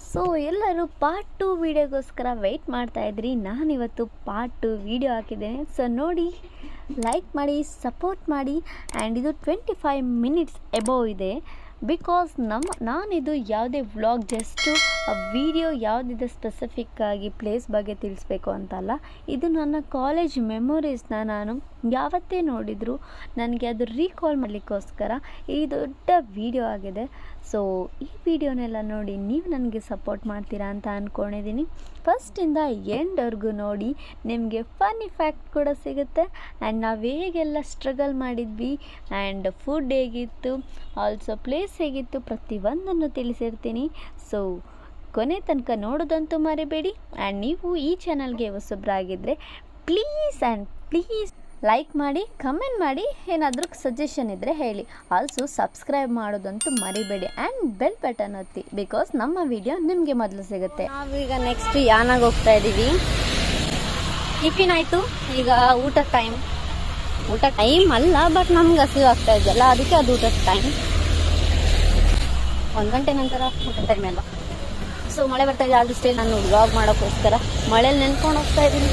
So ಎಲ್ಲರೂ part two ವೀಡಿಯೋಗೋಸ್ಕರ weight ಮಾಡ್ತಾ ಇದ್ರಿ ನಾನಿವತ್ತು ಪಾರ್ಟ್ ಟು ವೀಡಿಯೋ ಹಾಕಿದ್ದೇನೆ ಸೊ ನೋಡಿ ಲೈಕ್ ಮಾಡಿ ಸಪೋರ್ಟ್ ಮಾಡಿ ಆ್ಯಂಡ್ ಇದು ಟ್ವೆಂಟಿ ಫೈವ್ ಮಿನಿಟ್ಸ್ ಎಬೋವ್ ಇದೆ ಬಿಕಾಸ್ ನಮ್ಮ ನಾನಿದು ಯಾವುದೇ ವ್ಲಾಗ್ ಜಸ್ಟು ವಿಡಿಯೋ ಯಾವುದಿದೆ ಸ್ಪೆಸಿಫಿಕ್ ಆಗಿ ಪ್ಲೇಸ್ ಬಗ್ಗೆ ತಿಳಿಸ್ಬೇಕು ಅಂತಲ್ಲ ಇದು ನನ್ನ ಕಾಲೇಜ್ ಮೆಮೊರೀಸ್ನ ನಾನು ಯಾವತ್ತೇ ನೋಡಿದರೂ ನನಗೆ ಅದು ರೀಕಾಲ್ ಮಾಡಲಿಕ್ಕೋಸ್ಕರ ಈ ದೊಡ್ಡ ವಿಡಿಯೋ ಆಗಿದೆ ಸೊ ಈ ವಿಡಿಯೋನೆಲ್ಲ ನೋಡಿ ನೀವು ನನಗೆ ಸಪೋರ್ಟ್ ಮಾಡ್ತೀರಾ ಅಂತ ಅಂದ್ಕೊಂಡಿದ್ದೀನಿ ಫಸ್ಟಿಂದ ಎಂಡ್ವರೆಗೂ ನೋಡಿ ನಿಮಗೆ ಫನ್ನಿ ಫ್ಯಾಕ್ಟ್ ಕೂಡ ಸಿಗುತ್ತೆ ಆ್ಯಂಡ್ ನಾವು ಹೇಗೆಲ್ಲ ಸ್ಟ್ರಗಲ್ ಮಾಡಿದ್ವಿ ಆ್ಯಂಡ್ ಫುಡ್ ಹೇಗಿತ್ತು ಆಲ್ಸೋ ಪ್ಲೇಸ್ ಹೇಗಿತ್ತು ಪ್ರತಿಯೊಂದನ್ನು ತಿಳಿಸಿರ್ತೀನಿ ಸೊ ಕೊನೆ ತನಕ ನೋಡೋದಂತೂ ಮರಿಬೇಡಿ ಆ್ಯಂಡ್ ನೀವು ಈ ಚಾನಲ್ಗೆ ಹೊಸಬ್ರಾಗಿದ್ದರೆ ಪ್ಲೀಸ್ ಆ್ಯಂಡ್ ಪ್ಲೀಸ್ ಲೈಕ್ ಮಾಡಿ ಕಮೆಂಟ್ ಮಾಡಿ ಏನಾದರೂ ಸಜೆಷನ್ ಇದ್ದರೆ ಹೇಳಿ ಆಲ್ಸೋ ಸಬ್ಸ್ಕ್ರೈಬ್ ಮಾಡೋದಂತೂ ಮರಿಬೇಡಿ ಆ್ಯಂಡ್ ಬೆಲ್ ಬಟನ್ ಒತ್ತಿ ಬಿಕಾಸ್ ನಮ್ಮ ವಿಡಿಯೋ ನಿಮಗೆ ಮೊದಲು ಸಿಗುತ್ತೆ ನಾವೀಗ ನೆಕ್ಸ್ಟ್ ಯಾನಾಗ ಹೋಗ್ತಾ ಇದ್ದೀವಿ ಟಿಫಿನ್ ಆಯಿತು ಈಗ ಊಟ ಟೈಮ್ ಊಟ ಟೈಮ್ ಅಲ್ಲ ಬಟ್ ನಮ್ಗೆ ಹಸಿವು ಆಗ್ತಾ ಇದೆಯಲ್ಲ ಅದಕ್ಕೆ ಅದು ಊಟದ ಟೈಮ್ ಒಂದು ಗಂಟೆ ನಂತರ ಊಟ ಟೈಮ್ ಎಲ್ಲ ಸೊ ಮಳೆ ಬರ್ತಾ ಇದೆ ಆದಷ್ಟು ನಾನು ವ್ಲಾಗ್ ಮಾಡೋಕ್ಕೋಸ್ಕರ ಮಳೇಲಿ ನೆನ್ಕೊಂಡು ಹೋಗ್ತಾ ಇದ್ದೀನಿ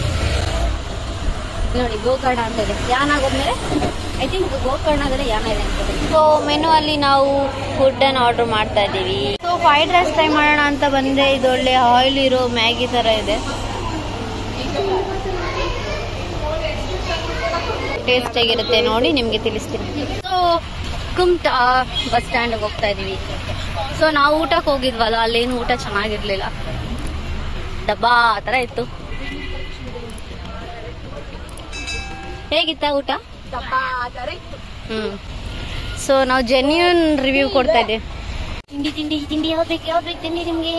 ನೋಡಿ ಗೋಕರ್ಣ ಅಂತ ಇದೆ ಯಾನ್ ಆಗೋದ್ಮೇಲೆ ಐ ಥಿಂಕ್ ಗೋಕರ್ಣದಲ್ಲಿ ಯಾನ ಇದೆ ಅಂತ ಸೊ ಮೆನು ಅಲ್ಲಿ ನಾವು ಫುಡ್ ಅನ್ನು ಆರ್ಡರ್ ಮಾಡ್ತಾ ಇದ್ದೀವಿ ಸೊ ಫ್ರೈಡ್ ರೈಸ್ ಟ್ರೈ ಮಾಡೋಣ ಅಂತ ಬಂದ್ರೆ ಇದು ಒಳ್ಳೆ ಆಯಿಲ್ ಇರೋ ಮ್ಯಾಗಿ ತರ ಇದೆ ಟೇಸ್ಟ್ ಹೇಗಿರುತ್ತೆ ನೋಡಿ ನಿಮಗೆ ತಿಳಿಸ್ತೀನಿ ಸೊ ಕುಮ್ಟಾ ಬಸ್ ಸ್ಟ್ಯಾಂಡ್ ಹೋಗ್ತಾ ಇದೀವಿ ಸೊ ನಾವು ಊಟಕ್ಕೆ ಹೋಗಿದ್ವಲ್ಲ ಅಲ್ಲೇನು ಊಟ ಚೆನ್ನಾಗಿರ್ಲಿಲ್ಲ ಡಬ್ಬಾ ಆ ಥರ ಇತ್ತು ಹೇಗಿತ್ತ ಊಟ ಹ್ಮ್ ಸೊ ನಾವು ಜೆನ್ಯೂನ್ ರಿವ್ಯೂ ಕೊಡ್ತಾ ಇದ್ದೀವಿ ತಿಂಡಿ ತಿಂಡಿ ತಿಂಡಿ ಯಾವ್ದು ಬೇಕು ಯಾವ್ದು ಬೇಕು ತಿಂಡಿ ನಿಮಗೆ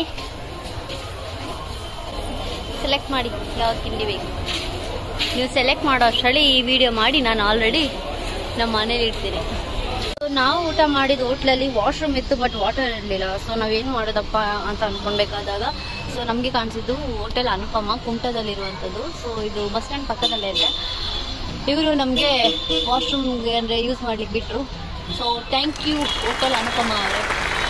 ಸೆಲೆಕ್ಟ್ ಮಾಡಿ ಯಾವ್ದು ತಿಂಡಿ ಬೇಕು ನೀವು ಸೆಲೆಕ್ಟ್ ಮಾಡೋ ಅಷ್ಟರಲ್ಲಿ ಈ ವಿಡಿಯೋ ಮಾಡಿ ನಾನು ಆಲ್ರೆಡಿ ನಮ್ಮ ಮನೇಲಿ ಇಡ್ತೀನಿ ಸೊ ನಾವು ಊಟ ಮಾಡಿದ ಹೋಟ್ಲಲ್ಲಿ ವಾಶ್ರೂಮ್ ಇತ್ತು ಬಟ್ ವಾಟರ್ ಇರಲಿಲ್ಲ ಸೊ ನಾವೇನು ಮಾಡೋದಪ್ಪ ಅಂತ ಅನ್ಕೊಳ್ಬೇಕಾದಾಗ ಸೊ ನಮಗೆ ಕಾಣಿಸಿದ್ದು ಹೋಟೆಲ್ ಅನುಪಮ ಕುಮಟದಲ್ಲಿರುವಂಥದ್ದು ಸೊ ಇದು ಬಸ್ ಸ್ಟ್ಯಾಂಡ್ ಪಕ್ಕದಲ್ಲೇ ಇದೆ ಇವರು ನಮಗೆ ವಾಶ್ರೂಮ್ಗೆ ಅಂದರೆ ಯೂಸ್ ಮಾಡ್ಲಿಕ್ಕೆ ಬಿಟ್ಟರು so thank you hotel Anupama ಅವರೇ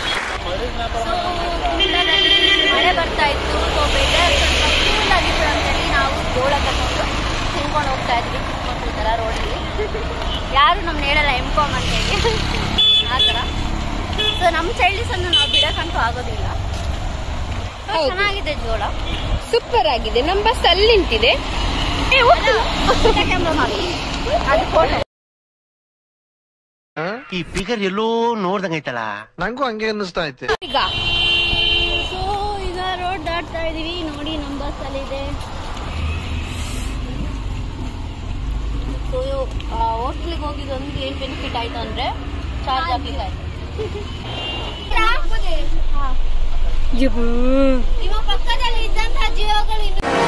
ಮಳೆ ಬರ್ತಾ ಇತ್ತು ಸೊ ವೆದರ್ ಸ್ವಲ್ಪ ಕೂಲ್ ಆಗಿತ್ತು ಅಂತೇಳಿ ನಾವು ಜೋಳ ತಗೊಂಡು ತಿನ್ಕೊಂಡು ಹೋಗ್ತಾ ಇದ್ವಿ ಚಿಕ್ಕಮಕ್ಳು ಥರ ರೋಡಲ್ಲಿ ಯಾರು ನಮ್ನ ಹೇಳಲ್ಲ ಎಂ ಕಾಮ್ ಅಂತೇಳಿ ಆ ಥರ ಸೊ ನಮ್ಮ ಚೈಲ್ಡಿಸನ್ನು ನಾವು ಬಿಡಕ್ಕಂತೂ ಆಗೋದಿಲ್ಲ So, ಹೌದು. ಚೆನ್ನಾಗಿದೆ ಜೋಳ ಸೂಪರ್ ಆಗಿದೆ ನಮ್ಮ ಬಸ್ ಅಲ್ಲಿ ನಿಂತಿದೆ ಕ್ಯಾಮ್ರಾ ಮಾಡಿ ಅದು ಫೋಟೋ ಈ ಫಿಗರ್ ಎಲ್ಲೋ ನೋಡ್ದಂಗೈತಲ್ಲ ನಂಗೂ ಹಂಗೆ ಅನ್ನಿಸ್ತಾ ಐತೆ ಈಗ ಸೊ ಈಗ ರೋಡ್ ದಾಟ್ತಾ ಇದೀವಿ ನೋಡಿ ನಮ್ಮ ಬಸ್ ಅಲ್ಲಿದೆ ಸೊ ಹೋಟ್ಲಿಗೆ ಹೋಗಿದ್ದು ಒಂದು ಏನು ಬೆನಿಫಿಟ್ ಆಯ್ತು ಅಂದ್ರೆ ಚಾರ್ಜ್ ಹಾಕ್ಲಿಕ್ಕೆ ಆಯ್ತು ನಿಮ್ಮ ಪಕ್ಕದಲ್ಲಿ ಇದ್ದಂತಹ ಜೀವಗಳು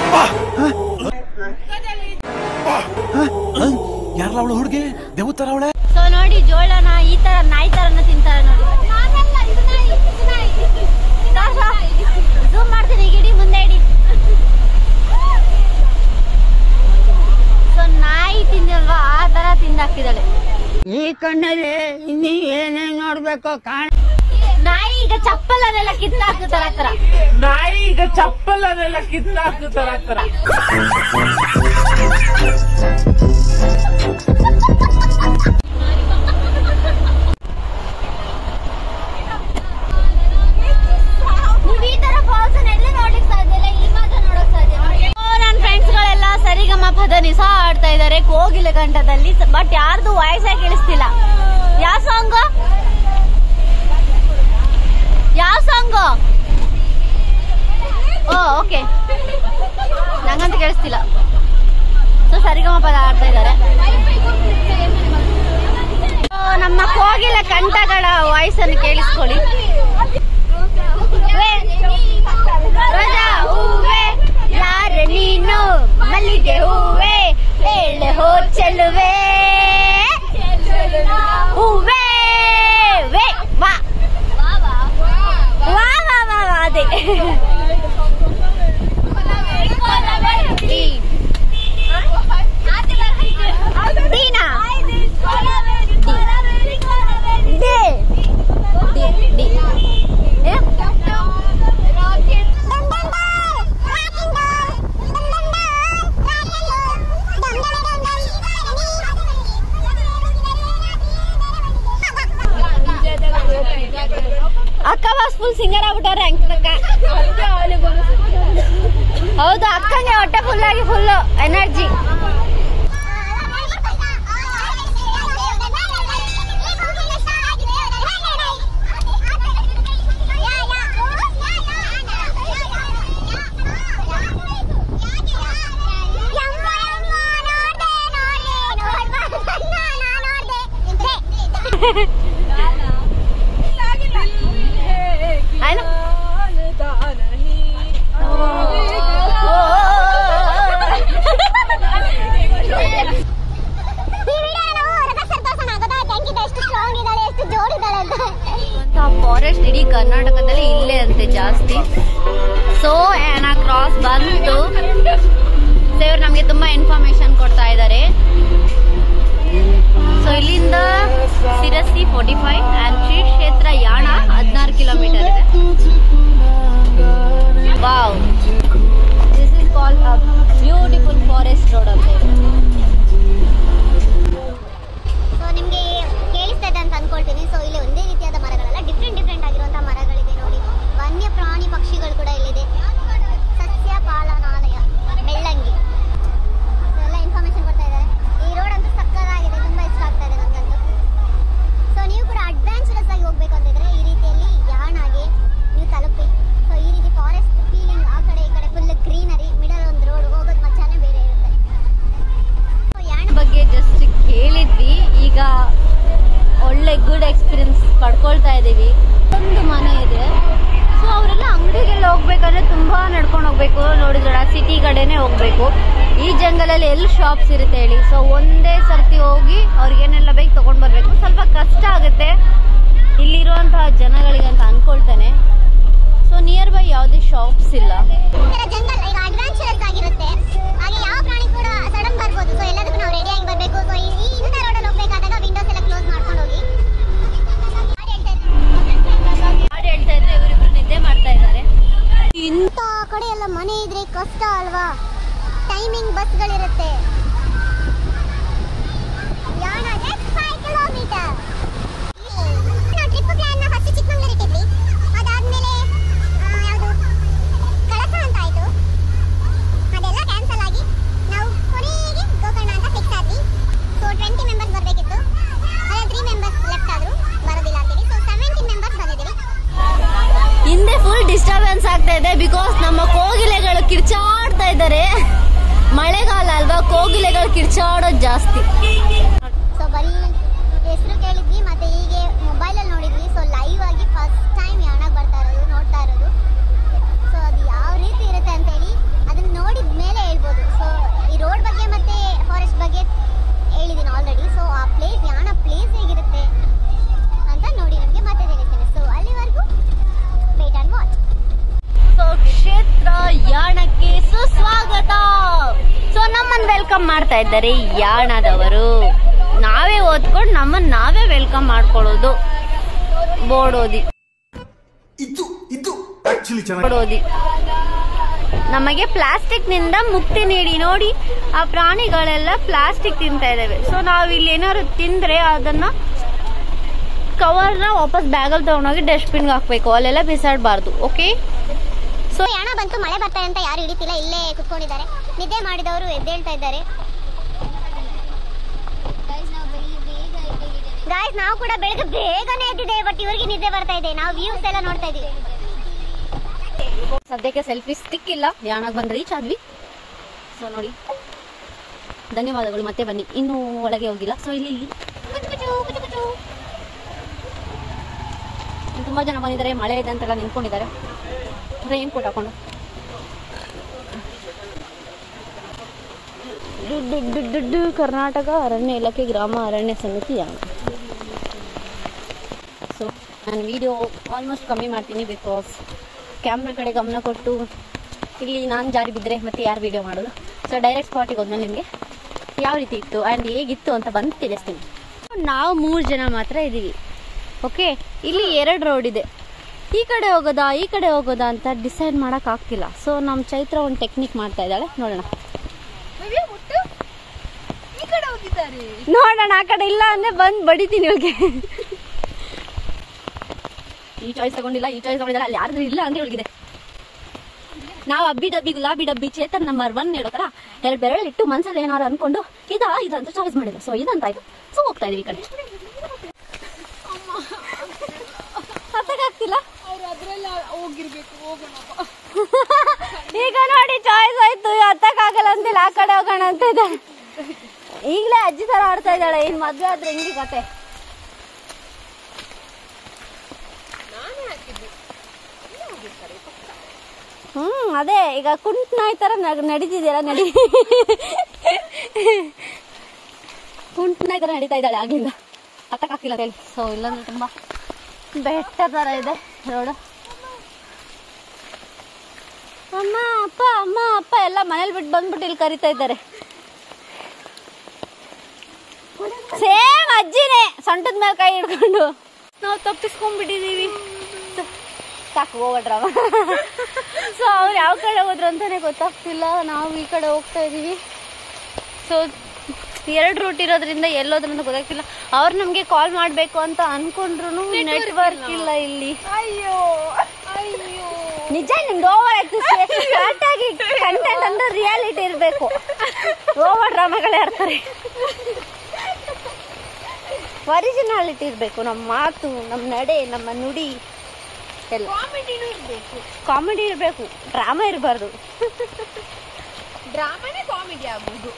ಯಾರಲ್ಲ ಅವಳು ಹುಡುಗಿ ದೇವ್ ತರ ಅವಳೆ ಸೊ ನೋಡಿ ಜೋಳನ ಈ ತರ ನಾಯಿ ತರನ ತಿಂತಾರೆ ನೋಡಿ ಝೂಮ್ ಮಾಡ್ತೀನಿ ಈಗ ಇಡಿ ಮುಂದೆ ಇಡಿ ಸೊ ನಾಯಿ ತಿಂದಲ್ವಾ ಆ ತರ ತಿಂದಾಕ್ತಿದ್ದಾಳೆ ಈ ಕಣ್ಣಲ್ಲಿ ಇನ್ನೀ ಏನೇನ್ ನೋಡ್ಬೇಕು ಕಾಣ ನಾಯಿ ಈಗ ಚಪ್ಪಲನ್ನೆಲ್ಲ ಕಿತ್ತಾಕ್ತಾರೆ ಆ ತರ ನಾಯಿ ಈಗ ಚಪ್ಪಲನ್ನೆಲ್ಲ ಕಿತ್ತಾಕ್ತಾರ ನೀವು ಈ ತರ ಫಾಲ್ಸ್ ಎಲ್ಲಿ ನೋಡ್ಲಿಕ್ಕೆ ಸಾಧ್ಯ ಇಲ್ಲ ಈ ಮಾತ್ರ ನೋಡಕ್ ಸಾಧ್ಯ ನನ್ನ ಫ್ರೆಂಡ್ಸ್ ಗಳೆಲ್ಲ ಸರಿಗಮ ಪದ ನಿಸ ಆಡ್ತಾ ಇದಾರೆ ಕೋಗಿಲ ಕಂಠದಲ್ಲಿ ಬಟ್ ಯಾರ್ದು ವಾಯ್ಸೇ ಕೇಳಿಸ್ತಿಲ್ಲ ಯಾವ ಸಾಂಗ್ ಯಾವ ಸಾಂಗ್ ಓ ಓಕೆ ನಂಗಂತ ಕೇಳಿಸ್ತಿಲ್ಲ ಸೊ ಸರಿಗಮ ಪದ ಆಡ್ತಾ ಇದ್ದಾರೆ So, ನಮ್ಮ ಕೋಗಿಲ ಕಂಠಗಳ ವಾಯ್ಸ್ ಅನ್ನು ಕೇಳಿಸ್ಕೊಳ್ಳಿ ರೋಜಾ ಹೂವೆ ಯಾರ ನೀನು ಮಲ್ಲಿಗೆ ಹೂವೆ ಹೇಳ ಹೋ ಚೆಲುವೆ ಹೂವೆ ವೇ ವಾ ವಾ ವಾ ವಾ ವಾ ಅದೇ Deena D D D full singer ಆಗ್ಬಿಟ್ಟವ್ರೆ ಅಂಕಿತಕ್ಕ ಹೌದು ಅಕ್ಕಂಗೆ ಹೊಟ್ಟೆ ಫುಲ್ ಆಗಿ ಫುಲ್ ಎನರ್ಜಿ ಆಯ್ತು ಫಾರೆಸ್ಟ್ ಇಡೀ ಕರ್ನಾಟಕದಲ್ಲಿ ಇಲ್ಲೇ ಅಂತೆ ಜಾಸ್ತಿ ಸೊ ಆ್ಯನಾ ಕ್ರಾಸ್ ಬಂತು ಸೊ ಇವ್ರು ನಮಗೆ ತುಂಬಾ ಇನ್ಫಾರ್ಮೇಶನ್ ಕೊಡ್ತಾ ಇದ್ದಾರೆ ಸೊ ಇಲ್ಲಿಂದ Sirsi forty five and Shri Kshetra Yana ಹದಿನಾರು ಕಿಲೋಮೀಟರ್ ಇದೆ wow this is call beautiful forest road ಅಂತ ಇದೆ ಸೊ ನಿಮಗೆ ಕೇಳಿಸ್ತಾ ಇದೆ ಅಂತ ಅನ್ಕೊಳ್ತೀನಿ ಸೊ ಇಲ್ಲಿ ಒಂದೇ ರೀತಿಯಾದ ಮರಗಳಲ್ಲ ಡಿಫ್ರೆಂಟ್ ಡಿಫ್ರೆಂಟ್ ಆಗಿರುವಂತಹ ಮರಗಳಿದೆ ನೋಡಿ ವನ್ಯ ಪ್ರಾಣಿ ಪಕ್ಷಿಗಳು ಕೂಡ ಇಲ್ಲಿದೆ ಸಸ್ಯ ಪಾಲನಾಲಯ ಬೆಳ್ಳಂಗಿ ಸೊ ಎಲ್ಲ ಇನ್ಫಾರ್ಮೇಶನ್ ಕೊಡ್ತಾ ಇದ್ದಾರೆ ಈ ರೋಡ್ ಅಂತೂ ಸಕ್ಕತ್ತಾಗಿದೆ ತುಂಬಾ ಇಷ್ಟ ಆಗ್ತಾ ಇದೆ ನನಗಂತೂ ಸೊ ನೀವು ಕೂಡ ಅಡ್ವೆಂಚರಸ್ ಆಗಿ ಹೋಗ್ಬೇಕು ಅಂತಿದ್ರೆ ಈ ರೀತಿಯಲ್ಲಿ ಯಾಣಾಗೆ ನೀವು ತಲುಪಿ ಸೊ ಈ ರೀತಿ ಫಾರೆಸ್ಟ್ ಫೀಲಿಂಗ್ ಆ ಕಡೆ ಈ ಕಡೆ ಫುಲ್ ಗ್ರೀನರಿ ಮಿಡಲ್ ಒಂದು ರೋಡ್ ಹೋಗೋದು ಮಜಾನೇ ಬೇರೆ ಇರುತ್ತೆ ಸೊ ಯಾಣ ಬಗ್ಗೆ ಜಸ್ಟ್ ಕೇಳಿದ್ವಿ ಈಗ ಒಳ್ಳೆ ಗುಡ್ ಎಕ್ಸ್ಪೀರಿಯನ್ಸ್ ಪಡ್ಕೊಳ್ತಾ ಇದ್ದೀವಿ ಒಂದು ಮನೆ ಇದೆ ಸೊ ಅವರೆಲ್ಲ ಅಂಗಡಿಗೆಲ್ಲ ಹೋಗ್ಬೇಕಾದ್ರೆ ತುಂಬಾ ನಡ್ಕೊಂಡು ಹೋಗ್ಬೇಕು ನೋಡಿದ್ರ ಸಿಟಿ ಕಡೆನೆ ಹೋಗ್ಬೇಕು ಈ ಜಂಗಲಲ್ಲಿ ಎಲ್ಲಿ ಶಾಪ್ಸ್ ಇರುತ್ತೆ ಹೇಳಿ ಸೊ ಒಂದೇ ಸರ್ತಿ ಹೋಗಿ ಅವ್ರಿಗೇನೆಲ್ಲ ಬೇಕು ತಗೊಂಡ್ ಬರ್ಬೇಕು ಸ್ವಲ್ಪ ಕಷ್ಟ ಆಗುತ್ತೆ ಇಲ್ಲಿರುವಂತಹ ಜನಗಳಿಗೆ ಅಂತ ಅನ್ಕೊಳ್ತಾನೆ ಸೊ ನಿಯರ್ ಬೈ ಯಾವುದೇ ಶಾಪ್ಸ್ ಇಲ್ಲ ಇದರ ಜಂಗಲ್ ಈಗ ಅಡ್ವೆಂಚರಸ್ ಆಗಿರುತ್ತೆ ಹಾಗೆ ಯಾವ ಪ್ರಾಣಿ ಕೂಡ ಸಡನ್ ಬರ್ಬೋದು ಸೊ ಎಲ್ಲದಕ್ಕೂ ನಾವು ರೆಡಿ ಆಗಿ ಬರಬೇಕು ಸೊ ಈ ಈ ಇಂಥ ರೋಡಲ್ಲಿ ಹೋಗ್ಬೇಕಾದಾಗ ವಿಂಡೋಸ್ ಎಲ್ಲ ಕ್ಲೋಸ್ ಮಾಡ್ಕೊಂಡು ಹೋಗಿ ಹಾಡ್ ಹೇಳ್ತಾ ಇದ್ದಾರೆ. ಹಾಡು ಹೇಳ್ತಾ ಇದ್ರೆ ಇವರಿಬ್ರು ನಿದ್ದೆ ಮಾಡ್ತಾ ಇದ್ದಾರೆ ಇಂಥ ಕಡೆ ಎಲ್ಲ ಮನೆ ಇದ್ರೆ ಕಷ್ಟ ಅಲ್ವಾ ಟೈಮಿಂಗ್ ಬಸ್ಗಳಿರುತ್ತೆ ಯಾಣ ಜಸ್ಟ್ ಫೈವ್ ಕಿಲೋಮೀಟರ್ ನಾವು ಟ್ರಿಪ್ ಪ್ಲಾನ್ನ ಫಸ್ಟ್ ಚಿಕ್ಕಮಂಗ್ಳೂರು ಇಟ್ಟಿದ್ವಿ ಅದಾದ್ಮೇಲೆ ಯಾವುದು ಕಳಸ ಅಂತ ಆಯ್ತು ಅದೆಲ್ಲ ಕ್ಯಾನ್ಸಲ್ ಆಗಿ ನಾವು ಕೊನೆಗೆ ಗೋಕರ್ಣ ಅಂತ ಫಿಕ್ಸ್ ಆದ್ವಿ ಸೊ ಟ್ವೆಂಟಿ ಮೆಂಬರ್ಸ್ ಬರಬೇಕಿತ್ತು ಅದೇ ತ್ರೀ ಮೆಂಬರ್ಸ್ ಲೆಫ್ಟ್ ಆದ್ರು ಬರೋದಿಲ್ಲ ಅಂತೇಳಿ ಸೊ ಸೆವೆಂಟೀನ್ ಮೆಂಬರ್ಸ್ ಬಂದಿದ್ದೀವಿ ಹಿಂದೆ ಫುಲ್ ಡಿಸ್ಟರ್ಬೆನ್ಸ್ ಆಗ್ತಾ ಇದೆ ಬಿಕಾಸ್ ನಮ್ಮ ಕೋಗಿಲೆಗಳು ಕಿರ್ಚಾಡ್ತಾ ಇದ್ದಾರೆ ಮಳೆಗಾಲ ಅಲ್ವಾ ಕೋಗಿಲೆಗಳು ಕಿರ್ಚಾಡೋದು ಜಾಸ್ತಿ ಸೊ ಬರೀ ಹೆಸರು ಕೇಳಿದ್ವಿ ಮತ್ತೆ ಹೀಗೆ ಮೊಬೈಲಲ್ಲಿ ನೋಡಿದ್ವಿ ಸೊ ಲೈವ್ ಆಗಿ ಫಸ್ಟ್ ಟೈಮ್ ಯಾಣಕ್ಕೆ ಬರ್ತಾ ಇರೋದು ನೋಡ್ತಾ ಇರೋದು ಸೊ ಅದು ಯಾವ ರೀತಿ ಇರುತ್ತೆ ಅಂತ ಹೇಳಿ ಅದನ್ನ ನೋಡಿದ ಮೇಲೆ ಹೇಳ್ಬೋದು ಸೊ ಈ ರೋಡ್ ಬಗ್ಗೆ ಮತ್ತೆ ಫಾರೆಸ್ಟ್ ಬಗ್ಗೆ ಹೇಳಿದ್ದೀನಿ ಆಲ್ರೆಡಿ ಸೊ ಆ ಪ್ಲೇಸ್ ಯಾಣ ಪ್ಲೇಸ್ ಹೇಗಿರುತ್ತೆ ಅಂತ ನೋಡಿ ನಿಮಗೆ ಮತ್ತೆ ತಿಳಿಸ್ತೇನೆ ಸೊ ಅಲ್ಲಿವರೆಗೂ ವೇಟ್ ಆ್ಯಂಡ್ ವಾಚ್ ಸೊ ಕ್ಷೇತ್ರ ಯಾಣಕ್ಕೆ ಸುಸ್ವಾಗತ ಸೊ ನಮ್ಮನ್ನ ವೆಲ್ಕಮ್ ಮಾಡ್ತಾ ಇದ್ದಾರೆ ಯಾಣದವರು ನಾವೇ ಓದ್ಕೊಂಡು ನಮ್ಮನ್ನ ನಾವೇ ವೆಲ್ಕಮ್ ಮಾಡ್ಕೊಳ್ಳೋದು ಬೋರ್ಡ್ ಓದಿ ಇದು ಇದು ಆಕ್ಚುಲಿ ಬೋರ್ಡ್ ಓದಿ ನಮಗೆ ಪ್ಲಾಸ್ಟಿಕ್ ನಿಂದ ಮುಕ್ತಿ ನೀಡಿ ನೋಡಿ ಆ ಪ್ರಾಣಿಗಳೆಲ್ಲ ಪ್ಲಾಸ್ಟಿಕ್ ತಿಂತಾ ಇದಾವೆ ಸೊ ನಾವು ಇಲ್ಲಿ ಏನಾದ್ರು ತಿಂದ್ರೆ ಅದನ್ನ ಕವರ್ನ ವಾಪಸ್ ಬ್ಯಾಗಲ್ಲಿ ತಗೊಂಡೋಗಿ ಡಸ್ಟ್ಬಿನ್ಗೆ ಹಾಕ್ಬೇಕು ಅಲ್ಲೆಲ್ಲ ಬಿಸಾಡಬಾರ್ದು ಓಕೆ ಸೊ ಯಾಣ ಬಂತು ಮಳೆ ಬರ್ತಾ ಇದೆ ಅಂತ ಯಾರು ಹಿಡಿತಿಲ್ಲ ಇಲ್ಲೇ ಕುತ್ಕೊಂಡಿದ್ದಾರೆ ನಿದ್ದೆ ಮಾಡಿದವರು ಎದ್ದೇಳ್ತಾ ಇದ್ದಾರೆ ಗಾಯ್ಸ್ ನಾವು ಕೂಡ ಬೆಳಗ್ಗೆ ಬೇಗನೆ ಎದ್ದಿದ್ದೇವೆ ಬಟ್ ಇವ್ರಿಗೆ ನಿದ್ದೆ ಬರ್ತಾ ಇದೆ ನಾವು ವ್ಯೂಸ್ ಎಲ್ಲ ನೋಡ್ತಾ ಇದೀವಿ ಸದ್ಯಕ್ಕೆ ಸೆಲ್ಫಿ ಸ್ಟಿಕ್ ಇಲ್ಲ ಯಾಣಾಗ ಬಂದು ರೀಚ್ ಆದ್ವಿ ಸೊ ನೋಡಿ ಧನ್ಯವಾದಗಳು ಮತ್ತೆ ಬನ್ನಿ ಇನ್ನೂ ಒಳಗೆ ಹೋಗಿಲ್ಲ ಸೊ ಇಲ್ಲಿ ಇಲ್ಲಿ ತುಂಬಾ ಜನ ಬಂದಿದ್ದಾರೆ ಮಳೆ ಇದೆ ಅಂತೆಲ್ಲ ನಿಂತ್ಕೊಂಡಿದ್ದಾರೆ ರೈನ್ ಕೋಟ್ ಹಾಕೊಂಡು ದುಡ್ಡು ದುಡ್ಡು ದುಡ್ಡು ಕರ್ನಾಟಕ ಅರಣ್ಯ ಇಲಾಖೆ ಗ್ರಾಮ ಅರಣ್ಯ ಸಮಿತಿ ಯಾಣ ಸೊ ನಾನು ವಿಡಿಯೋ ಆಲ್ಮೋಸ್ಟ್ ಕಮ್ಮಿ ಮಾಡ್ತೀನಿ ಬಿಕಾಸ್ ಕ್ಯಾಮ್ರಾ ಕಡೆ ಗಮನ ಕೊಟ್ಟು ಇಲ್ಲಿ ನಾನು ಜಾರಿ ಬಿದ್ದರೆ ಮತ್ತೆ ಯಾರು ವಿಡಿಯೋ ಮಾಡೋದು ಸೊ ಡೈರೆಕ್ಟ್ ಸ್ಪಾಟಿಗೆ ಹೋದ್ಮೇಲೆ ನಿಮಗೆ ಯಾವ ರೀತಿ ಇತ್ತು ಆ್ಯಂಡ್ ಹೇಗಿತ್ತು ಅಂತ ಬಂದು ತಿಳಿಸ್ತೀನಿ ನಾವು ಮೂರು ಜನ ಮಾತ್ರ ಇದ್ದೀವಿ ಓಕೆ ಇಲ್ಲಿ ಎರಡು ರೋಡ್ ಇದೆ ಈ ಕಡೆ ಹೋಗೋದಾ ಈ ಕಡೆ ಹೋಗೋದಾ ಅಂತ ಡಿಸೈಡ್ ಮಾಡೋಕ್ಕಾಗ್ತಿಲ್ಲ ಸೊ ನಮ್ಮ ಚೈತ್ರ ಒಂದು ಟೆಕ್ನಿಕ್ ಮಾಡ್ತಾ ಇದ್ದಾಳೆ ನೋಡೋಣ ನೋಡೋಣ ಆ ಕಡೆ ಇಲ್ಲ ಅಂದ್ರೆ ಬಂದು ಬಡಿತೀನಿ ಇವಾಗ ಈ ಚಾಯ್ಸ್ ತಗೊಂಡಿಲ್ಲ ಈ ಚಾಯ್ಸ್ ತಗೊಂಡಿಲ್ಲ ಅಲ್ಲಿ ಯಾರು ಇಲ್ಲ ಅಂತ ಹೇಳಿದೆ ನಾವು ಅಬ್ಬಿ ಡಬ್ಬಿ ಗುಲಾಬಿ ಡಬ್ಬಿ ಚೇತನ್ ನಂಬರ್ ಒನ್ ಹೇಳೋ ತರ ಎರಡು ಬೆರಳು ಇಟ್ಟು ಮನ್ಸಲ್ಲಿ ಏನಾರು ಅನ್ಕೊಂಡು ಇದಾ ಇದಂತ ಚಾಯ್ಸ್ ಮಾಡಿಲ್ಲ ಸೊ ಇದಂತಾಯ್ತು ಸೊ ಹೋಗ್ತಾ ಇದೀವಿ ಈ ಕಡೆ ಅರ್ಥಕ್ಕಾಗ್ತಿಲ್ಲ ಈಗ ನೋಡಿ ಚಾಯ್ಸ್ ಆಯ್ತು ಅರ್ಥಕ್ಕಾಗಲ್ಲ ಅಂತಿಲ್ಲ ಆ ಕಡೆ ಹೋಗೋಣ ಅಂತ ಇದೆ ಈಗಲೇ ಅಜ್ಜಿ ತರ ಆಡ್ತಾ ಇದ್ದಾಳೆ ಇನ್ ಮದ್ವೆ ಆದ್ರೆ ಹೆಂಗಿ ಕತೆ ಹ್ಮ್ ಅದೇ ಈಗ ಕುಂಟ್ ನಾಯಿ ತರ ನ- ನಡೀತಿದ್ಯಲ್ಲ ನಡಿ ಕುಂಟ್ ನಾಯಿ ತರ ನಡೀತಾ ಇದ್ದಾಳೆ ಆಗಿಂದ ಹತ್ತಕ್ಕಾಗ್ತಿಲ್ಲ ಅಂತ ಹೇಳಿ ಸೊ ಇಲ್ಲಾಂದ್ರೆ ತುಂಬಾ ಬೆಟ್ಟ ತರ ಇದೆ ರೋಡು ಅಮ್ಮ ಅಪ್ಪ ಅಮ್ಮ ಅಪ್ಪ ಎಲ್ಲ ಮನೇಲಿ ಬಿಟ್ಟು ಬಂದ್ಬಿಟ್ಟು ಇಲ್ಲಿ ಕರಿತಾ ಇದ್ದಾರೆ ಸೇಮ್ ಅಜ್ಜಿನೇ ಸೊಂಟದ ಮೇಲೆ ಕೈ ಹಿಡ್ಕೊಂಡು ನಾವು ತಪ್ಪಿಸ್ಕೊಂಡ್ಬಿಟ್ಟಿದೀವಿ ಸಾಕು ಹೋಗ್ಬಿಟ್ರವ ಸೊ ಅವ್ರು ಯಾವ ಕಡೆ ಹೋದ್ರು ಅಂತಾನೆ ಗೊತ್ತಾಗ್ತಿಲ್ಲ ನಾವು ಈ ಕಡೆ ಹೋಗ್ತಾ ಇದೀವಿ ಸೊ ಎರಡು ರೂಟ್ ಇರೋದ್ರಿಂದ ಎಲ್ಲೋದ್ರು ಅಂತ ಗೊತ್ತಾಗ್ತಿಲ್ಲ ಅವ್ರು ನಮಗೆ ಕಾಲ್ ಮಾಡಬೇಕು ಅಂತ ಅನ್ಕೊಂಡ್ರು ನೆಟ್ವರ್ಕ್ ಇಲ್ಲ ಇಲ್ಲಿ ಅಯ್ಯೋ ಅಯ್ಯೋ ನಿಜ ನಿಮ್ದು ಓವರ್ ಆಗ್ತದೆ ಸ್ಟಾರ್ಟ್ ಆಗಿ ಕಂಟೆಂಟ್ ಅಂದ್ರೆ ರಿಯಾಲಿಟಿ ಇರಬೇಕು ಓವರ್ ಡ್ರಾಮಾಗಳೇ ಆಡ್ತಾರೆ ಒರಿಜಿನಾಲಿಟಿ ಇರಬೇಕು ನಮ್ಮ ಮಾತು ನಮ್ಮ ನಡೆ ನಮ್ಮ ನುಡಿ ಎಲ್ಲ ಕಾಮಿಡಿನೂ ಇರ್ಬೇಕು ಕಾಮಿಡಿ ಇರಬೇಕು ಡ್ರಾಮಾ ಇರಬಾರ್ದು ಡ್ರಾಮಾನೇ ಕಾಮಿಡಿ ಆಗುದು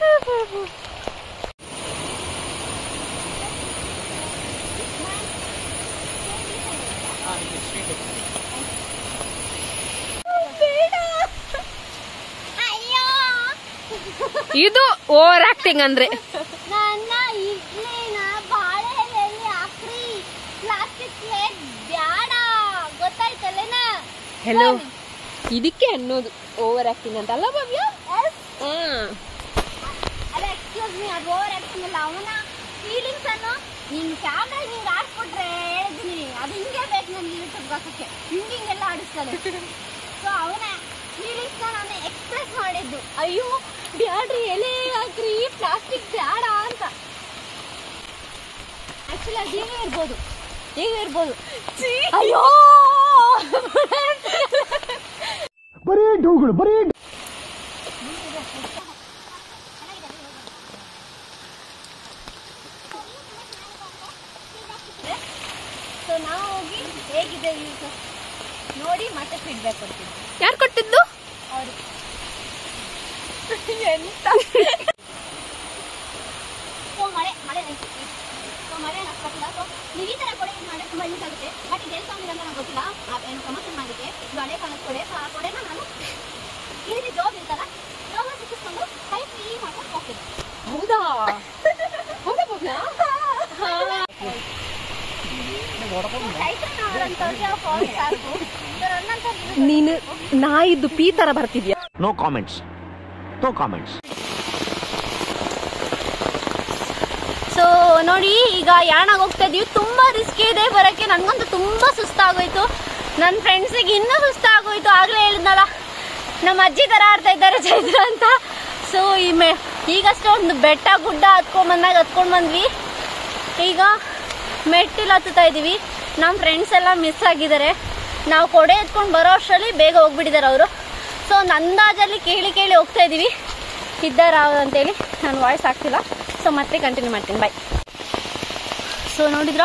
ಅಯ್ಯೋ ಇದು ಓವರ್ ಆಕ್ಟಿಂಗ್ ಅಂದ್ರೆ ನನ್ನ ಇಡ್ಲಿನ ಬಾಳೆ ಎಲೆಯಲ್ಲಿ ಹಾಕ್ರಿ ಪ್ಲಾಸ್ಟಿಕ್ ಪ್ಲೇಟ್ ಬ್ಯಾಡ ಗೊತ್ತಾಯ್ತಲ್ಲೇನ ಹೆಲೋ ಇದಕ್ಕೆ ಅನ್ನೋದು ಓವರ್ ಆಕ್ಟಿಂಗ್ ಅಂತ ಅಲ್ಲ ಭವ್ಯ ಹಾ ಅಲ್ಲ ಎಕ್ಸ್ಕ್ಯೂಸ್ ಮೀ ಅದು ಓವರ್ ಆಕ್ಟಿಂಗ್ ಅಲ್ಲ ಅವನ ಫೀಲಿಂಗ್ಸ್ ಅನ್ನು ನಿನ್ ಕ್ಯಾಮ್ರಾ ಹಿಂಗ್ ಆಡ್ಸ್ಬಿಟ್ರೆ ಹೇಳಿದ್ದೀನಿ ಅದು ಹಿಂಗೆ ಬೇಕು ನನ್ಗೆ ಯೂಟ್ಯೂಬ್ ಹಾಕಕ್ಕೆ ಹಿಂಗ್ ಹಿಂಗೆಲ್ಲ ಆಡಿಸ್ತಾರೆ ಸೊ ಅವನ ಫೀಲಿಂಗ್ಸ್ ನಾನು ಎಕ್ಸ್ಪ್ರೆಸ್ ಮಾಡಿದ್ದು ಅಯ್ಯೋ ಬ್ಯಾಡ್ರಿ ಎಲೆ ಹಾಕ್ರಿ ಪ್ಲಾಸ್ಟಿಕ್ ಬ್ಯಾಡ ಅಂತ ಆಕ್ಚುಲಿ ಅದು ಹೀಗೆ ಇರ್ಬೋದು ಹೀಗೆ ಇರ್ಬೋದು ಅಯ್ಯೋ ಬರೀ ಡೌಗಳು ಬರೀ ಸೊ ನಾವು ಹೋಗಿ ಹೇಗಿದೆ ಯೂಸ್ ನೋಡಿ ಮತ್ತೆ ಫೀಡ್ಬ್ಯಾಕ್ ಕೊಡ್ತೀವಿ ಯಾರು ಕೊಟ್ಟಿದ್ದು ಅವರು ಸೊ ಮಳೆ ಮಳೆ ಸೊ ಮಳೆ ನಡ್ಕೊತಿಲ್ಲ ಸೊ ನೀವು ಈ ಥರ ಕೊಡೆ ಯೂಸ್ ಮಾಡಿದ್ರೆ ತುಂಬ ಯೂಸ್ ಆಗುತ್ತೆ ಬಟ್ ಇದು ಎಲ್ಲಿ ತಗೊಂಡಿಲ್ಲ ಅಂತ ನಂಗೆ ಗೊತ್ತಿಲ್ಲ ಆ ಏನು ಪ್ರಮೋಷನ್ ಮಾಡಿದೆ ಇದು ಹಳೆ ಕಾಲದ ಕೊಡೆ ಸೊ ಆ ಕೊಡೆನ ನಾನು ಈ ರೀತಿ ಜೋಬ್ ಇರ್ತಲ್ಲ ಜೋಬ್ ಸಿಕ್ಕಿಸ್ಕೊಂಡು ಕೈ ಫ್ರೀ ಮಾಡ್ಕೊಂಡು ಹೋಗ್ತೀನಿ ಹೌದಾ ಹೌದಾ ಭವ್ಯ ರೈತರನ್ನ ಅವರಂತವ್ರಿಗೆ ಫಾಲ್ ಸಾಕು ಸೊ ನನ್ನಂಥವ್ರಿಗೆ ನೀನು ನಾಯಿದ್ದು ಪೀ ತರ ಬರ್ತಿದ್ಯಾ No comments. No comments. So ನೋಡಿ ಈಗ ಯಾಣಾಗ ಹೋಗ್ತಾ ಇದೀವಿ ತುಂಬಾ ರಿಸ್ಕ್ ಇದೆ ಬರೋಕ್ಕೆ ನನಗಂತೂ ತುಂಬಾ ಸುಸ್ತಾಗೋಯ್ತು ನನ್ನ ಫ್ರೆಂಡ್ಸಿಗೆ ಇನ್ನೂ ಸುಸ್ತಾಗೋಯ್ತು ಆಗಲೇ ಹೇಳಿದ್ನಲ್ಲ ನಮ್ಮ ಅಜ್ಜಿ ಥರ ಆಡ್ತಾ ಇದ್ದಾರೆ ಚೈತ್ರ ಅಂತ ಸೊ ಈ ಮೆ ಈಗಷ್ಟೇ ಒಂದು ಬೆಟ್ಟ ಗುಡ್ಡ ಹತ್ಕೊಂಡ್ ಬಂದಾಗ ಹತ್ಕೊಂಡು ಬಂದ್ವಿ ಈಗ ಮೆಟ್ಟಿಲು ಹತ್ತುತ್ತಾ ಇದ್ದೀವಿ ನಮ್ಮ ಫ್ರೆಂಡ್ಸ್ ಎಲ್ಲ ಮಿಸ್ ಆಗಿದ್ದಾರೆ ನಾವು ಕೊಡೆ ಎತ್ಕೊಂಡು ಬರೋ ಅಷ್ಟರಲ್ಲಿ ಬೇಗ ಹೋಗ್ಬಿಟ್ಟಿದ್ದಾರೆ ಅವರು ಸೊ ಒಂದು ಅಂದಾಜಲ್ಲಿ ಕೇಳಿ ಕೇಳಿ ಹೋಗ್ತಾ ಇದ್ದೀವಿ ಇದ್ದಾರ ಅಂತೇಳಿ ನಾನು ವಾಯ್ಸ್ ಆಗ್ತಿಲ್ಲ ಸೊ ಮತ್ತೆ ಕಂಟಿನ್ಯೂ ಮಾಡ್ತೀನಿ ಬಾಯ್ ಸೊ ನೋಡಿದ್ರ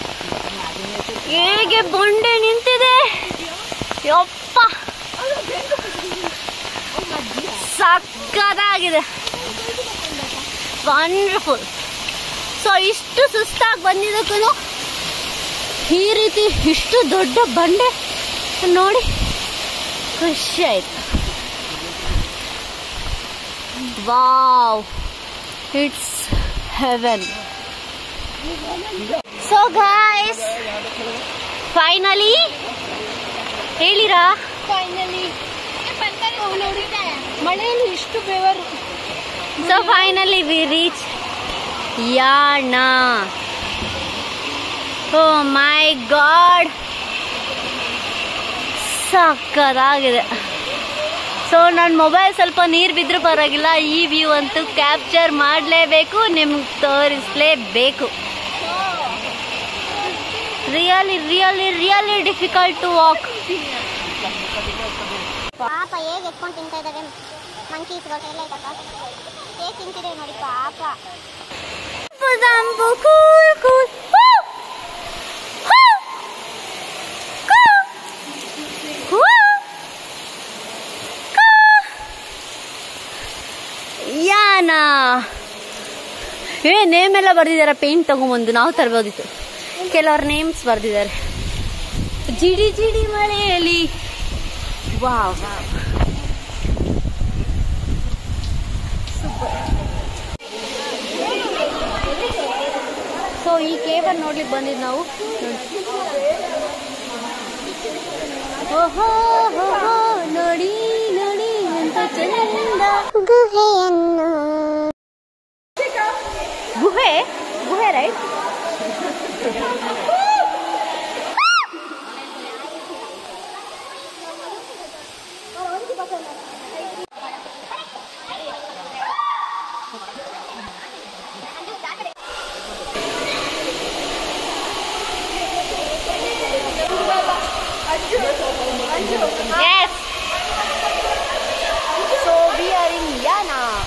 ಹೇಗೆ ಬಂಡೆ ನಿಂತಿದೆ ಯಪ್ಪ ಸಕ್ಕದಾಗಿದೆ ವಂಡರ್ಫುಲ್ ಸೊ ಇಷ್ಟು ಸುಸ್ತಾಗಿ ಬಂದಿದ್ದಕ್ಕೂ ಈ ರೀತಿ ಇಷ್ಟು ದೊಡ್ಡ ಬಂಡೆ ನೋಡಿ ಖುಷಿ ಆಯ್ತು wow it's heaven so guys finally ಹೇಳಿರಾ ಫೈನಲಿ ಮಳೆಯಲ್ಲಿ ಇಷ್ಟು ಬೆವರು so finally we reach Yana oh my god ಸಕ್ಕದಾಗಿದೆ ಸೊ ನನ್ನ ಮೊಬೈಲ್ ಸ್ವಲ್ಪ ನೀರು ಬಿದ್ದರೂ ಪರವಾಗಿಲ್ಲ ಈ ವ್ಯೂ ಅಂತೂ ಕ್ಯಾಪ್ಚರ್ ಮಾಡಲೇಬೇಕು ನಿಮ್ಗೆ ತೋರಿಸ್ಲೇಬೇಕು really really really difficult to walk ಪಾಪ ಹೇಗೆ ಎತ್ಕೊಂಡು ತಿಂತಾ ಇದ್ದಾವೆ ಮಂಕೀಸ್ಗಳು ಎಲ್ಲ ಐತಪ್ಪ ಹೇಗೆ ತಿಂತಿದೆ ನೋಡಿ ಪಾಪ ಕೂಲ್ ಕೂಲ್ ಯಾನ ಏ ನೇಮ್ ಎಲ್ಲ ಬರ್ದಿದ್ದಾರೆ ಪೇಂಟ್ ತಗೊಂಬಂದು ನಾವು ತರಬಹುದಿತ್ತು ಕೆಲವ್ರ ನೇಮ್ಸ್ ಬರ್ದಿದ್ದಾರೆ ಜಿಡಿ ಜಿಡಿ ಮಳೆಯಲ್ಲಿ ವಾ ವಾ ಸೊ ಈ ಕೇಬಲ್ ನೋಡ್ಲಿಕ್ಕೆ ಬಂದಿದ್ದು ನಾವು ಓಹೋ ಹೋ ಹೋ, ನೋಡಿ ನೋಡಿ ಎಂತ ಚಂದ ಗುಹೆಯನ್ನು ಗುಹೆ ಗುಹೆ right Yes. So we are in Yana.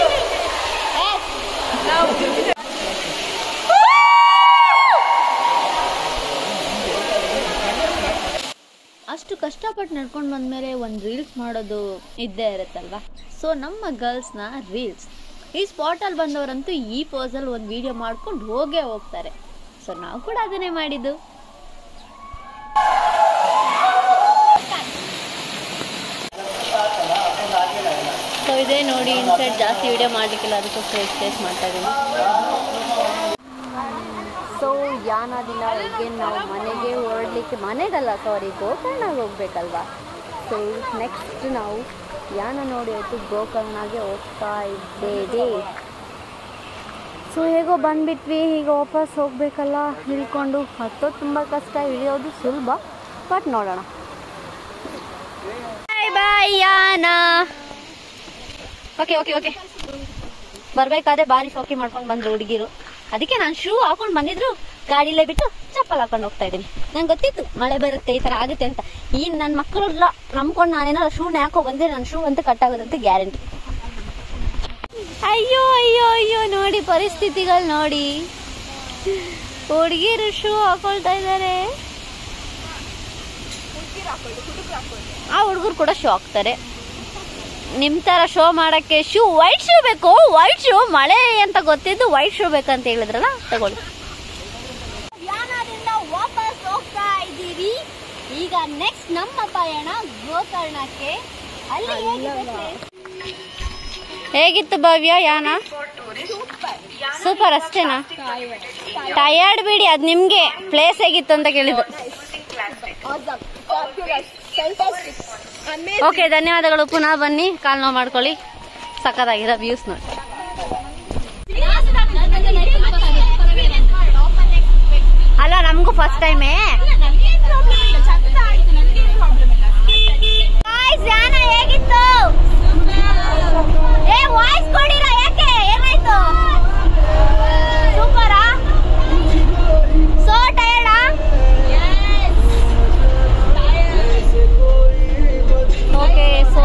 Yes. ಅಷ್ಟು ಕಷ್ಟಪಟ್ಟು ನಡ್ಕೊಂಡು ಬಂದಮೇಲೆ ಒಂದು ರೀಲ್ಸ್ ಮಾಡೋದು ಇದ್ದೇ ಇರುತ್ತಲ್ವಾ ಸೊ ನಮ್ಮ ಗರ್ಲ್ಸ್ನ ರೀಲ್ಸ್ ಈ ಸ್ಪಾಟಲ್ಲಿ ಬಂದವರಂತೂ ಈ ಪೋಸಲ್ಲಿ ಒಂದು ವಿಡಿಯೋ ಮಾಡ್ಕೊಂಡು ಹೋಗೇ ಹೋಗ್ತಾರೆ ಸೊ ನಾವು ಕೂಡ ಅದನ್ನೇ ಮಾಡಿದ್ದು ಸೊ ಇದೇ ನೋಡಿ ಇನ್ಸೈಡ್ ಜಾಸ್ತಿ ವಿಡಿಯೋ ಮಾಡಲಿಕ್ಕಿಲ್ಲ ಅದಕ್ಕೋಸ್ಕರ ಎಕ್ಸ್ಪ್ರೆಸ್ ಮಾಡ್ತಾ ಇದ್ದೀನಿ ಸೊ ಯಾನದಿಂದ ಎಗೇನ್ ನಾವು ಮನೆಗೆ ಹೊರಡ್ಲಿಕ್ಕೆ ಮನೆಗಲ್ಲ ಸಾರಿ ಗೋಕರ್ಣಗೆ ಹೋಗ್ಬೇಕಲ್ವಾ ಸೊ ನೆಕ್ಸ್ಟ್ ನಾವು ಯಾನ ನೋಡಿ ಆಯಿತು ಗೋಕರ್ಣಗೆ ಹೋಗ್ತಾ ಇದ್ದೇವೆ ಸೊ ಹೇಗೋ ಬಂದ್ಬಿಟ್ವಿ ಈಗ ವಾಪಸ್ ಹೋಗಬೇಕಲ್ಲ ಇಳ್ಕೊಂಡು ಹತ್ತೋದು ತುಂಬ ಕಷ್ಟ ಇಳಿಯೋದು ಸುಲಭ ಬಟ್ ನೋಡೋಣ ಬಾಯ್ ಬಾಯ್ ಯಾನ ಓಕೆ ಓಕೆ ಓಕೆ ಬರ್ಬೇಕಾದ್ರೆ ಬಾರಿ ಸೋಕಿ ಮಾಡ್ಕೊಂಡು ಬಂದ್ರು ಹುಡುಗಿರು ಅದಕ್ಕೆ ನಾನು ಶೂ ಹಾಕೊಂಡು ಬಂದಿದ್ರು ಗಾಡಿಲೇ ಬಿಟ್ಟು ಚಪ್ಪಲ್ ಹಾಕೊಂಡು ಹೋಗ್ತಾ ಇದ್ದೀನಿ ನಂಗೆ ಗೊತ್ತಿತ್ತು ಮಳೆ ಬರುತ್ತೆ ಈ ತರ ಆಗುತ್ತೆ ಅಂತ ಈ ನನ್ನ ಮಕ್ಕಳೆಲ್ಲ ನಂಬ್ಕೊಂಡು ನಾನೇನಾದ್ರು ಶೂನ ಹಾಕೋ ಬಂದ್ರೆ ನನ್ನ ಶೂ ಅಂತ ಕಟ್ ಆಗೋದಂತ ಗ್ಯಾರಂಟಿ ಅಯ್ಯೋ ಅಯ್ಯೋ ಅಯ್ಯೋ ನೋಡಿ ಪರಿಸ್ಥಿತಿಗಳು ನೋಡಿ ಹುಡುಗಿರು ಶೂ ಹಾಕೊಳ್ತಾ ಇದ್ದಾರೆ ಆ ಹುಡುಗರು ಕೂಡ ಶೂ ಹಾಕ್ತಾರೆ ನಿಮ್ ತರ ಶೋ ಮಾಡಕ್ಕೆ ಶೂ ವೈಟ್ ಶೂ ಬೇಕು ವೈಟ್ ಶೂ ಮಳೆ ಅಂತ ಗೊತ್ತಿದ್ದು ವೈಟ್ ಶೂ ಬೇಕಂತ ಹೇಳಿದ್ರಲ್ಲ ತಗೊಳ್ಳಿ ಯಾನದಿಂದ ವಾಪಸ್ ಹೋಗ್ತಾ ಇದ್ದೀವಿ ಈಗ ನೆಕ್ಸ್ಟ್ ನಮ್ಮ ಪಯಣ ಗೋಕರ್ಣಕ್ಕೆ ಅಲ್ಲಿ ಹೇಗಿದೆ place? ಹೇಗಿತ್ತು ಭವ್ಯ ಯಾನ ಸೂಪರ್ ಅಷ್ಟೇನಾ ಟಯರ್ಡ್ ಬಿಡಿ ಅದ್ ನಿಮ್ಗೆ ಪ್ಲೇಸ್ ಹೇಗಿತ್ತು ಅಂತ ಕೇಳಿದ್ದು ಓಕೆ ಧನ್ಯವಾದಗಳು ಪುನಃ ಬನ್ನಿ ಕಾಲ್ ನೋವು ಮಾಡ್ಕೊಳ್ಳಿ ಸಖತ್ತಾಗಿರೋ ವ್ಯೂಸ್ ನೋಡಿ ಅಲ್ಲ ನಮಗೂ ಫಸ್ಟ್ ಟೈಮೇ ಯಾನ ಹೇಗಿತ್ತು ಏ ವಾಯ್ಸ್ ಕೊಡಿರ ಯಾಕೆ ಏನಾಯ್ತು ಸೂಪರಾ ಸೋ ಟಯರ್ಡಾ ಓಕೆ ಸೊ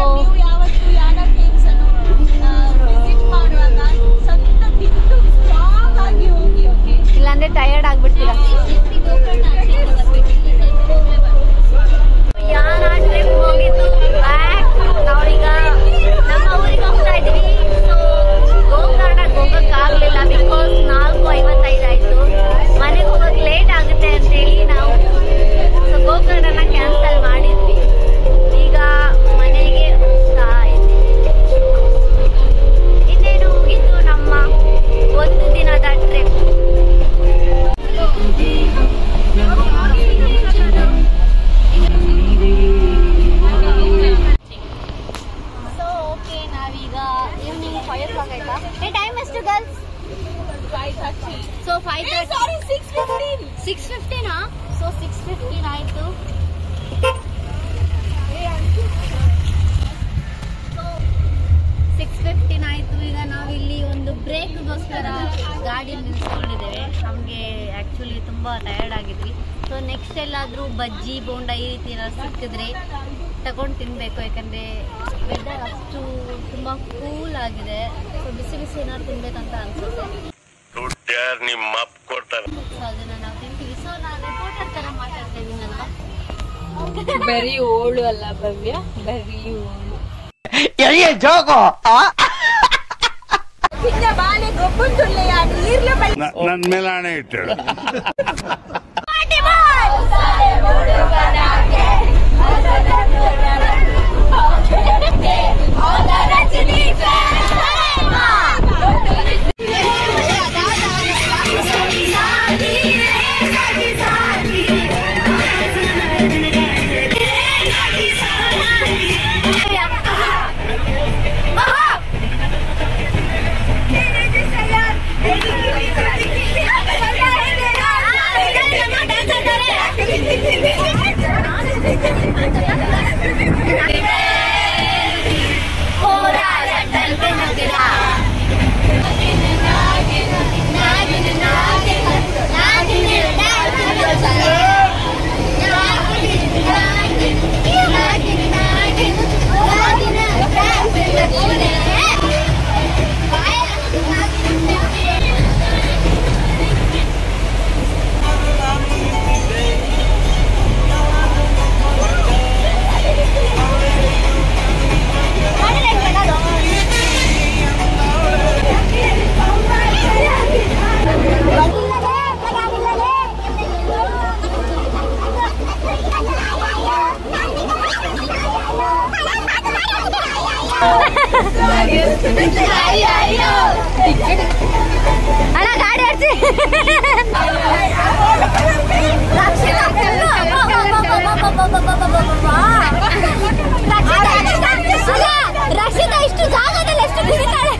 ಇಲ್ಲಾಂದ್ರೆ ಟಯರ್ಡ್ ಆಗ್ಬಿಡ್ತೀರಾ ಯಾನ ಟ್ರಿಪ್ ಹೋಗಿತ್ತು ಬ್ಯಾಕ್ ನಾವೀಗ ನಮ್ಮ ಊರಿಗೆ ಹೋಗ್ತಾ ಇದೀವಿ ಸೊ ಗೋಕರ್ಣಕ್ಕೆ ಹೋಗಕ್ ಆಗ್ಲಿಲ್ಲ ಬಿಕಾಸ್ ನಾಲ್ಕು ಐವತ್ತೈದು ಆಯ್ತು ಮನೆಗೆ ಹೋಗಕ್ ಲೇಟ್ ಆಗುತ್ತೆ ಅಂತೇಳಿ ನಾವು ಸೊ ಗೋಕರ್ಣನ ಕ್ಯಾನ್ಸಲ್ ಮಾಡಿದ್ವಿ ಈಗ ಮನೆಗೆ ಹೋಗ್ತಾ ಇದ್ದೀವಿ ಇನ್ನೇನು ಮುಗಿತು ನಮ್ಮ ಒಂದು ದಿನದ ಟ್ರಿಪ್ ಸೊ ಓಕೆ ನಾವೀಗ ಈವ್ನಿಂಗ್ ಫೈವ್ ಓ ಕ್ಲಾಕ್ ಆಯ್ತಾ ಏ ಟೈಮ್ ಎಷ್ಟು girls so five sorry six fifteen six ಫಿಫ್ಟೀನಾ ಸೊ ಸಿಕ್ಸ್ ಫಿಫ್ಟೀನ್ ಆಯಿತು ಸಿಕ್ಸ್ ಫಿಫ್ಟೀನ್ ಆಯಿತು ಈಗ ನಾವಿಲ್ಲಿ ಒಂದು ಬ್ರೇಕ್ಗೋಸ್ಕರ ಗಾಡಿ ನಿಲ್ಸ್ಕೊಂಡಿದ್ದೇವೆ ನಮಗೆ ಆ್ಯಕ್ಚುಲಿ ತುಂಬ ಟಯರ್ಡ್ ಆಗಿದ್ವಿ ಸೊ ನೆಕ್ಸ್ಟ್ ಎಲ್ಲಾದರೂ ಬಜ್ಜಿ ಬೋಂಡ ಈ ರೀತಿ ಏನಾದ್ರು ಸಿಕ್ಕಿದ್ರೆ ತಗೊಂಡು ತಿನ್ನಬೇಕು ಯಾಕಂದರೆ ವೆದರ್ ಅಷ್ಟು ತುಂಬ ಕೂಲ್ ಆಗಿದೆ ಸೊ ಬಿಸಿ ಬಿಸಿ ಏನಾದ್ರು ತಿನ್ಬೇಕಂತ ಅನ್ಸುತ್ತೆ ನಿಮ್ಮ ಅಪ್ಪ ಕೊಡ್ತಾರೆ ಸೊ ಅದನ್ನು ನಾವು ತಿಂತೀವಿ ಸೊ ನಾನು ರಿಪೋರ್ಟರ್ ಥರ ಮಾತಾಡ್ತಾ ಇದ್ದೀನಲ್ವಾ ಬರೀ ಓಳು ಅಲ್ಲ ಭವ್ಯ ಬರೀ ಓಳು ನನ್ ಮೇಲೆ ಹಣೆ ಇಟ್ಟಳು ಅಣ್ಣ ಗಾಡಿ ಆಡ್ಸಿ ರಕ್ಷಿತಾ ಇಷ್ಟು ಜಾಗದಲ್ಲಿ ಎಷ್ಟು ಕುಡಿತಾಳೆ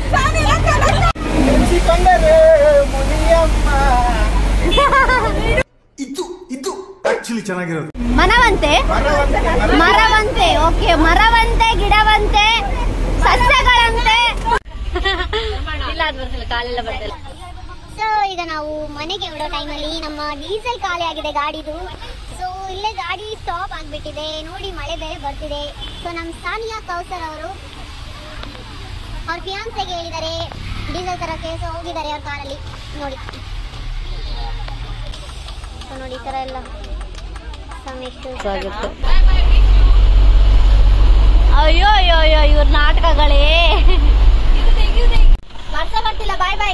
ಇದು ಇದು ಆಕ್ಚುಲಿ ಚೆನ್ನಾಗಿರೋದು ಮನವಂತೆ ಮರವಂತೆ ಓಕೆ ಮರವಂತೆ ಗಿಡವಂತೆ ಸಸ್ಯಗಳಂತೆ ಇಲ್ಲ ಅದು ಬರ್ತಿಲ್ಲ ಕಾಲೆಲ್ಲ ಬರ್ತಿಲ್ಲ ಸೊ ಈಗ ನಾವು ಮನೆಗೆ ಹೊರಡೋ ಟೈಮಲ್ಲಿ ನಮ್ಮ ಡೀಸೆಲ್ ಖಾಲಿ ಆಗಿದೆ ಗಾಡಿದು ಸೊ ಇಲ್ಲೇ ಗಾಡಿ ಸ್ಟಾಪ್ ಆಗಿಬಿಟ್ಟಿದೆ ನೋಡಿ ಮಳೆ ಬೇರೆ ಬರ್ತಿದೆ ಸೊ ನಮ್ಮ ಸಾನಿಯಾ ಕೌಸರ್ ಅವರು ಅವ್ರ ಫಿಯಾನ್ಸೆಗೆ ಹೇಳಿದ್ದಾರೆ ಡೀಸೆಲ್ ತರಕ್ಕೆ ಸೊ ಹೋಗಿದ್ದಾರೆ ಅವ್ರ ಕಾರಲ್ಲಿ ನೋಡಿ ಸೊ ನೋಡಿ ಈ ಥರ ಎಲ್ಲ ಸಮಯ ಎಷ್ಟು ಆಗುತ್ತೆ ಅಯ್ಯೋ ಅಯ್ಯೋ ಅಯ್ಯೋ ಇವ್ರ ನಾಟಕಗಳೇ ವರ್ಷ ಬರ್ತಿಲ್ಲ ಬಾಯ್ ಬಾಯ್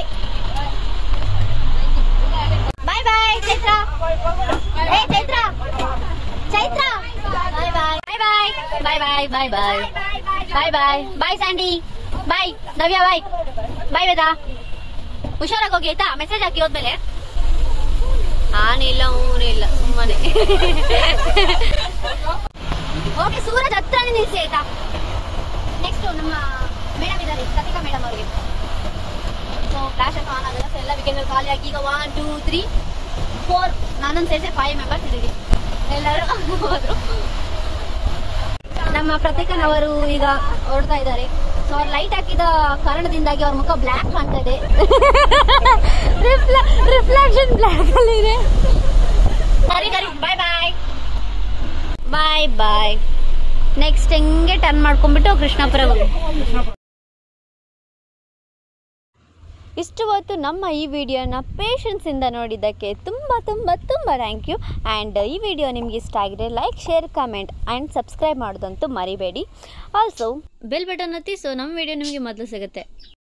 ಬಾಯ್ ಬಾಯ್ ಚೈತ್ರ ಏ Chaitra Chaitra bye bye bye bye bye bye bye bye bye bye Sandy bye Navya bye bye Veda ಹುಷಾರಾಗಿ ಹೋಗಿ ಆಯ್ತಾ ಮೆಸೇಜ್ ಹಾಕಿ ಹೋದ್ಮೇಲೆ ಆನಿಲ್ಲ ಊನಿಲ್ಲ ಸುಮ್ಮನೆ ಓಕೆ ಸೂರಜ್ ಹತ್ರನೇ ನಿಲ್ಸಿ ಆಯ್ತಾ ನೆಕ್ಸ್ಟ್ ನಮ್ಮ ಮೇಡಮ್ ಇದ್ದಾರೆ ಸತಿಕಾ ಮೇಡಮ್ ಅವರಿಗೆ ಸೊ ಫ್ಲಾಶ್ ಅನ್ನು ಆನ್ ಆಗಲ್ಲ ಸೊ ಎಲ್ಲ ವೀಕೆಂಡ್ ಖಾಲಿ ಆಗಿ ಈಗ ಒನ್ ಟೂ ತ್ರೀ ಫೋರ್ ನಾನೊಂದು ಸೇರಿಸಿ ಫೈವ್ ಮೆಂಬರ್ಸ್ ಇದ್ದೀವಿ ಎಲ್ಲರೂ ಹೋದ್ರು ನಮ್ಮ ಪ್ರತೀಕನವರು ಈಗ ಓಡ್ತಾ ಇದ್ದಾರೆ ಸೊ ಅವ್ರು ಲೈಟ್ ಹಾಕಿದ ಕಾರಣದಿಂದಾಗಿ ಅವ್ರ ಮುಖ ಬ್ಲ್ಯಾಕ್ ಕಾಣ್ತಾ ಇದೆ ರಿಫ್ಲೆಕ್ಷನ್ ಬ್ಲ್ಯಾಕ್ ಅಲ್ಲಿ ಇದೆ ಸರಿ ಸರಿ ಬಾಯ್ ಬಾಯ್ ಬಾಯ್ ಬಾಯ್ ನೆಕ್ಸ್ಟ್ ಹೆಂಗೆ ಟರ್ನ್ ಮಾಡ್ಕೊಂಡ್ಬಿಟ್ಟು ಕೃಷ್ಣಾಪುರ ಇಷ್ಟು ಹೊತ್ತು ನಮ್ಮ ಈ ವಿಡಿಯೋನ ಪೇಷನ್ಸಿಂದ ನೋಡಿದ್ದಕ್ಕೆ ತುಂಬ ತುಂಬ ತುಂಬ ಥ್ಯಾಂಕ್ ಯು ಆ್ಯಂಡ್ ಈ ವಿಡಿಯೋ ನಿಮ್ಗೆ ಇಷ್ಟ ಆಗಿದೆ like share comment and subscribe ಮಾಡೋದಂತೂ ಮರಿಬೇಡಿ ಆಲ್ಸೋ ಬೆಲ್ ಬಟನ್ ಒತ್ತಿ ಸೊ ನಮ್ಮ ವಿಡಿಯೋ ನಿಮಗೆ ಮೊದಲು ಸಿಗುತ್ತೆ